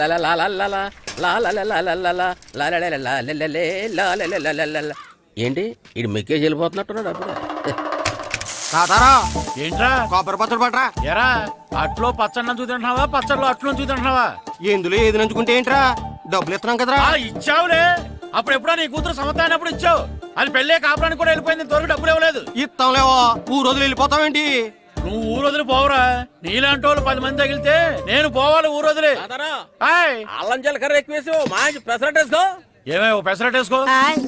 ఏంటి ఇడు మెక్కేజ్ వెళ్ళిపోతున్నట్టున్నాడు అప్పుడు తాతారా ఏంట్రా కొబ్బరి పచ్చడి పట్రా ఎరా అట్లో పచ్చడి నంచు తింటున్నావా పచ్చడిలో అట్లు నంచు తింటున్నావా ఎందులో ఏది నంచుకుంటే ఏంట్రా డబ్బులు ఇస్తున్నాం కదరా ఆ ఇచ్చావులే అప్పుడు ఎప్పుడో నీ కూతురు సమత అయినప్పుడు ఇచ్చావు అది పెళ్ళే కాపురానికి కూడా వెళ్ళిపోయింది ఇంతవరకు డబ్బులు ఇవ్వలేదు ఇస్తాంలేవో ఊరు రోజులు వెళ్ళిపోతావేంటి నువ్వు ఊరు వదిలి పోవురా నీలాంటి వాళ్ళు పది మంది తగిలితే నేను పోవాలి ఊరు వదిలి ఆయ్. అల్లం జీలకర్ర ఎక్కువ వేసి మంచి పెసరట్ వేసుకో ఏమే ఓ పెసరట్ వేసుకో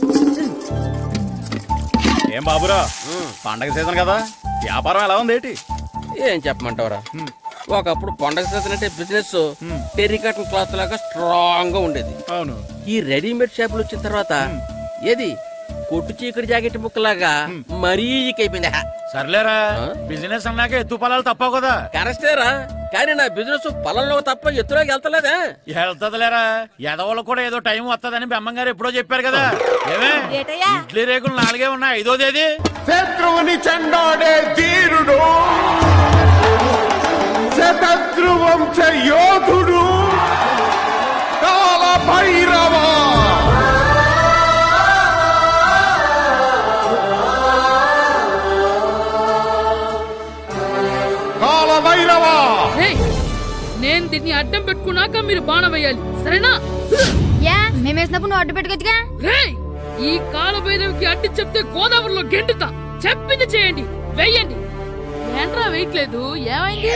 ఏం బాబురా పండగ సీజన్ కదా వ్యాపారం ఎలా ఉంది ఏంటి ఏం చెప్పమంటావురా ఒకప్పుడు పండగ సీజన్ అంటే బిజినెస్ టెరికాటన్ క్లాత్ లాగా స్ట్రాంగ్ గా ఉండేది అవును ఈ రెడీమేడ్ షాపులు వచ్చిన తర్వాత ఏది కొట్టు చీకటి జాకెట్ ముక్కలాగా మరీ అయిపోయింది సర్లేరా ఆ? బిజినెస్ అన్నాక ఎత్తు పొలాలు తప్పవు కదా కరెస్టేరా కానీ నా బిజినెస్ పొలంలో తప్ప ఎత్తులోకి వెళ్తలేదా వెళ్తదిలేరా ఎదవలకు కూడా ఏదో టైం వస్తదని బెమ్మం గారు ఎప్పుడో చెప్పారు కదా ఏమే ఏటయ్యా? ఇడ్లీ రేకులు నాలుగే ఉన్నాయి ఐదోదేది శత్రువుని చెండాడే ధీరుడు శతద్రు వంశ యోధుడు కాల భైరవ కాల భైరవ రేయ్, నేను దీన్ని అడ్డం పెట్టుకున్నాక మీరు బాణం వేయాలి సరేనా యా మేమేసినప్పుడు నువ్వు అడ్డు పెట్టుకోవచ్చుగా రేయ్ ఈ కాలభైరవికి అడ్డు చెప్తే గోదావరిలో గెంటుతా చెప్పింది చేయండి వెయ్యండి ఏంట్రా వేయట్లేదు ఏమైంది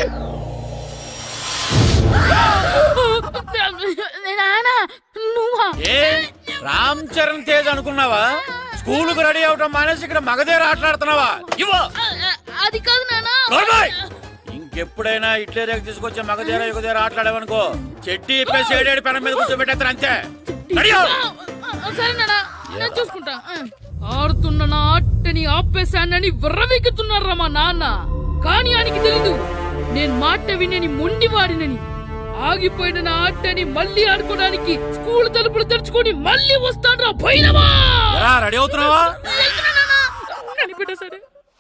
నానా నువ్వా ఏ రామ్ చరణ్ తేజ్ అనుకున్నావా స్కూలుకు రెడీ అవటం మానేసి ఇక్కడ మగధీర ఆటలాడుతున్నావా ఇవ్వ అది కాదు నానా నోర్మోయ్! ఇంకెప్పుడైనా ఇట్లే రేపు తీసుకొచ్చే మగధీర యుగధీర ఆటలాడేవనుకో చెట్టి ఇప్పేసి ఏడేడు పెనం మీద కూర్చోబెట్టేస్తారు అంతే రెడీ అవ్వు. సరే నానా నేను చూసుకుంటా ఆడుతున్న నా ఆటని ఆపేశానని విర్రవీగుతున్నారా మా నాన్న కానీ ఆయనకి తెలీదు నేను మాట వినని మొండివాడినని ఆగిపోయిన నా ఆటని మళ్ళీ ఆడుకోవడానికి స్కూల్ తలుపులు తెరుచుకొని మళ్ళీ వస్తాడ్రా పోయినవా ఎరా, రెడీ అవుతున్నావా కనిపెట్టా సరే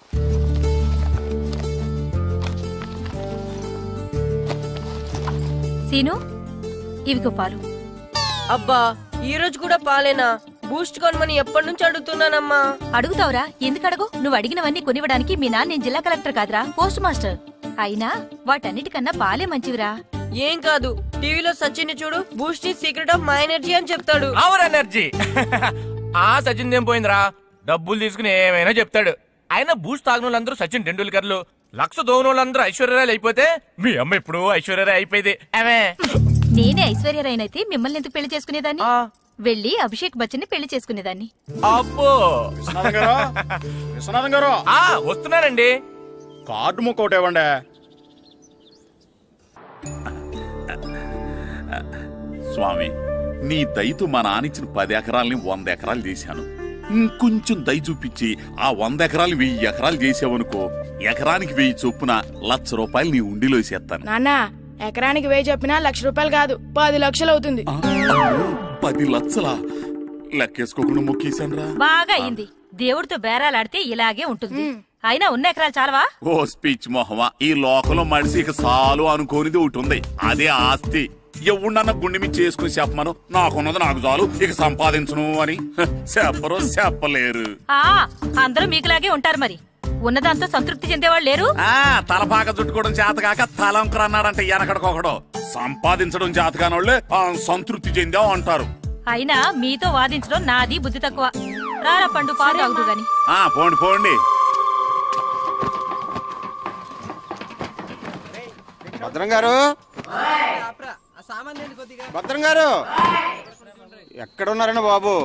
సీను ఇవిగో పాలు అబ్బా ఈ రోజు కూడా పాలేనా బూస్ట్ కొనమని ఎప్పటి నుంచి అడుగుతున్నానమ్మా అడుగుతావురా ఎందుకు అడగు నువ్వు అడిగినవన్నీ కొనివ్వడానికి మీ నాన్న నేను జిల్లా కలెక్టర్ కాదురా పోస్ట్ మాస్టర్ అయినా వాటన్నిటికన్నా పాలే మంచివిరా ఏం కాదు టీవీలో సచిన్ చూడు బూస్ట్ ఈ సీక్రెట్ ఆఫ్ మై ఎనర్జీ అని చెప్తాడు అవర్ ఎనర్జీ ఆ సచిన్ ఏం పోయిందిరా డబ్బులు తీసుకుని ఏమైనా చెప్తాడు ఆయన బూస్ట్ తాగిన వాళ్ళందరూ సచిన్ టెండూల్కర్లు లక్ష దోగిన వాళ్ళందరూ ఐశ్వర్యరాయలు అయిపోతే మీ అమ్మ ఇప్పుడు ఐశ్వర్యరాయ్ అయిపోయింది ఆమె నేనే ఐశ్వర్యరాయనైతే మిమ్మల్ని ఎందుకు పెళ్లి చేసుకునేదాన్ని ఆ. వెళ్ళి అభిషేక్ బచ్చన్ పెళ్లి చేసుకునేదాన్ని అబ్బో విశ్వనాథం గారు విశ్వనాథం గారు ఆ వస్తున్నానండి కార్డు ముక్క ఒకటి ఇవ్వండి స్వామి నీ దయతో మా నానిచ్చిన పది ఎకరాల్ని వంద ఎకరాలు చేశాను ఇంకొంచెం దయ చూపించి ఆ వంద ఎకరాలు వెయ్యి ఎకరాలు చేసావనుకో ఎకరానికి వెయ్యి చొప్పున లక్ష రూపాయలు నీ ఉండిలో వేసేస్తాను నాన్న ఎకరానికి వెయ్యి చెప్పినా లక్ష రూపాయలు కాదు పది లక్షలు అవుతుంది ఆ, అమ్మో, పది లక్షలా లెక్కేసుకోకుండా మొక్కేశాను రా బాగా అయింది దేవుడితో బేరాలాడితే ఇలాగే ఉంటుంది అయినా ఉన్న ఎకరాలు చాలవా ఓ స్పీచ్ మొహమా ఈ లోకంలో మనిషి ఇక సాలు అనుకోనిది ఒకటి ఉంది అదే ఆస్తి ఎవడన్న గుండె మీద చేసుకుని చెప్పమను నాకున్నది నాకు చాలు ఇక సంపాదించను అని హ, చెప్పరు చెప్పలేరు ఆ అందరూ మీకులాగే ఉంటారు మరి ఉన్నదాంతో సంతృప్తి చెందేవాళ్ళు లేరు ఆ తలపాక చుట్టుకోవడం చేతకాక తలంకర అన్నాడంటే వెనకడకొకడు సంపాదించడం చేతకానోళ్ళే ఆ, సంతృప్తి చెందాం అంటారు అయినా మీతో వాదించడం నాది బుద్ధి తక్కువ రారా పండు పాలు తాగుదు గాని ఆ పోండి పోండి భద్రం గారు భద్రం గారు ఎక్కడున్నారండి బాబు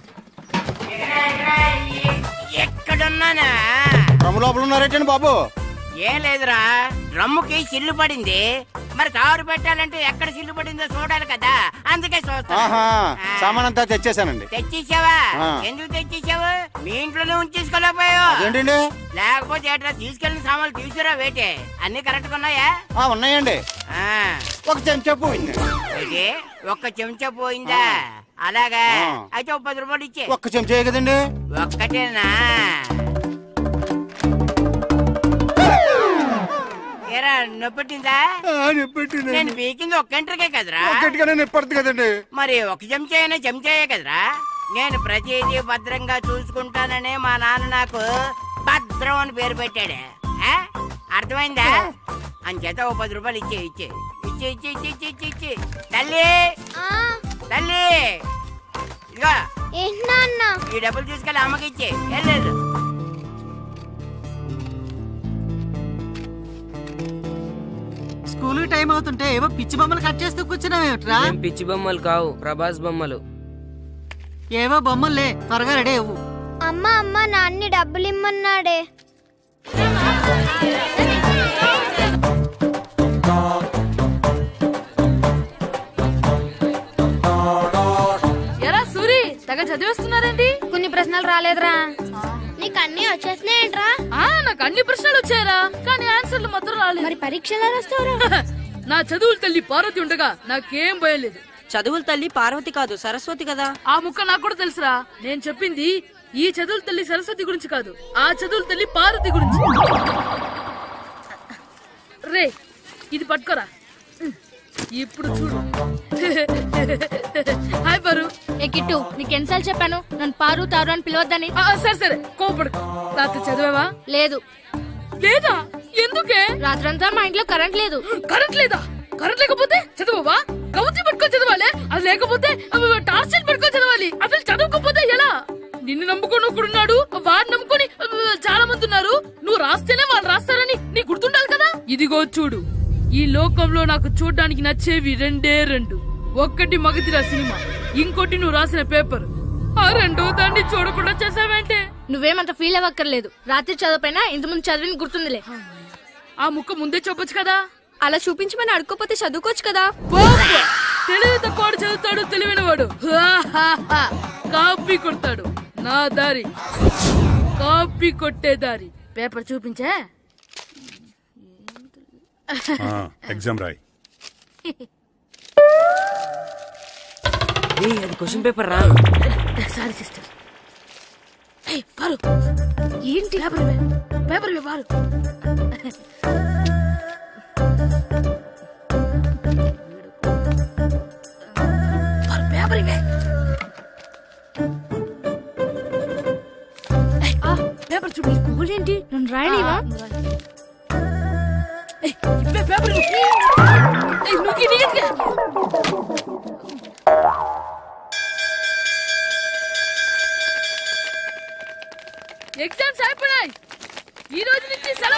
ఎక్కడున్నానా డ్రమ్ లోపల ఉన్నారేటండి బాబు ఏం లేదురా డ్రమ్ముకి సిల్లు పడింది మరి కారు పెట్టాలంటే ఎక్కడ సిల్లు పడిందో చూడాలి కదా అందుకే చూస్తా ఆహా సామాన్ అంతా తెచ్చేసానండి తెచ్చేసావా ఆ. ఎందుకు తెచ్చేసావు మీ ఇంట్లోనే ఉంచేసుకోలేకపోయావు అదేంటండి లేకపోతే ఎట్లా తీసుకెళ్లిన సామాన్లు తీసుకురా వేటే అన్ని కరెక్ట్ గా ఉన్నాయా ఆ ఉన్నాయండి ఆ. ఒక చెంచా పోయింది అయితే ఒక్క చెంచా పోయిందా అలాగా ఆ. అయితే ఒక పది రూపాయలు ఇచ్చే ఒక్క చెంచా కదండి ఒక్కటేనా ఏరా నొప్పెట్టిందా నేను పీకింది ఒక్క ఎంట్రకే కదరా ఒక్కటిగానే నిప్పడుతుంది కదండి మరి ఒక చెంచా అయినా చెంచాయే కదరా నేను ప్రతిదీ భద్రంగా చూసుకుంటాననే మా నాన్న నాకు భద్రం అని పేరు పెట్టాడు ఆ? అర్థమైందా అంచేత ఓ పది రూపాయలు ఇచ్చే ఇచ్చే ఇచ్చే ఇచ్చే ఇచ్చే ఇచ్చే ఇచ్చే ఇచ్చే తల్లి తల్లి ఇదిగో ఈ డబ్బులు తీసుకెళ్ళి అమ్మకి ఇచ్చే వెళ్ళలేదు స్కూల్ టైం అవుతుంటే ఏవో పిచ్చి బొమ్మలు కట్ చేస్తూ కూర్చున్నావేమిట్రా ఏం పిచ్చి బొమ్మలు కావు ప్రభాస్ బొమ్మలు ఏవో బొమ్మలే త్వరగా రెడీ అవ్వు అమ్మ అమ్మ నాన్ని డబ్బులు ఇమ్మన్నాడే ఎరా సూరి తెగ చదివేస్తున్నారేంటి కొన్ని ప్రశ్నలు రాలేదురా నీకు అన్ని వచ్చేసినాయంట్రా ఆ నాకు అన్ని ప్రశ్నలు వచ్చాయరా కానీ ఆన్సర్లు మాత్రం రాలేదు మరి పరీక్షలు రాస్తావురా నా చదువులు తల్లి పార్వతి ఉండగా నాకేం భయం లేదు చదువుల తల్లి పార్వతి కాదు సరస్వతి కదా ఆ ముక్క నాకు కూడా తెలుసురా నేను చెప్పింది ఈ చదువుల తల్లి సరస్వతి గురించి కాదు ఆ చదువుల తల్లి పార్వతి గురించి రే ఇది పట్టుకోరా ఇప్పుడు చూడు హాయ్ పరు ఏ కిట్టు నీకు ఎన్నిసార్లు చెప్పాను నన్ను పారు తారు అని పిలవద్దని ఆ, సరే సరే కోపడుకో రాత్రి చదివావా లేదు లేదా ఎందుకే రాత్రంతా మా ఇంట్లో కరెంట్ లేదు కరెంట్ లేదా కరెంట్ లేకపోతే చదవవా కవచి పట్టుకొని చదవాలి అది లేకపోతే టార్చ్ లైట్ పట్టుకొని చదవాలి అసలు చదవకపోతే ఎలా నిన్ను నమ్ముకొని ఒకడున్నాడు వాడిని నమ్ముకొని అబ్బ, చాలా మంది ఉన్నారు నువ్వు రాస్తేనే వాళ్ళు రాస్తారని నీకు గుర్తుండాలి కదా ఇదిగో చూడు ఈ లోకంలో నాకు చూడడానికి నచ్చేవి రెండే రెండు ఒక్కటి మగధిరా సినిమా ఇంకోటి నువ్వు రాసిన పేపర్ ఆ రెండో దాన్ని చూడకుండా చేసావేంటే నువ్వేమంత ఫీల్ అవ్వక్కర్లేదు రాత్రి చదవపోయినా ఇంతకుముందు చదివిన గుర్తుందిలే ఆ ముక్క ముందే చెప్పొచ్చు కదా అలా చూపించమని అడుక్కోపోతే చదువుకోవచ్చు కదా తెలివి తక్కువ చదువుతాడు తెలివైన వాడు కాపీ కొడతాడు నా దారి కాపీ కొట్టే దారి పేపర్ చూపించే ఎగ్జామ్ రాయ్ అది క్వశ్చన్ పేపర్ రా సారీ సిస్టర్ పారు ఏంటి పేపర్ ఇవే పేపర్ ఇవే పారు పారు, పేపర్ ఇవే ఏయ్, ఆ, పేపర్ చూడు స్కూల్ ఏంటి నన్ను రాయనివా ఏయ్, ఇవే పేపర్ ఇవే. ఏయ్, నువ్వు నీట్గా ఎగ్జామ్స్ అయిపోయాయి ఈ రోజు నుంచి సెలవు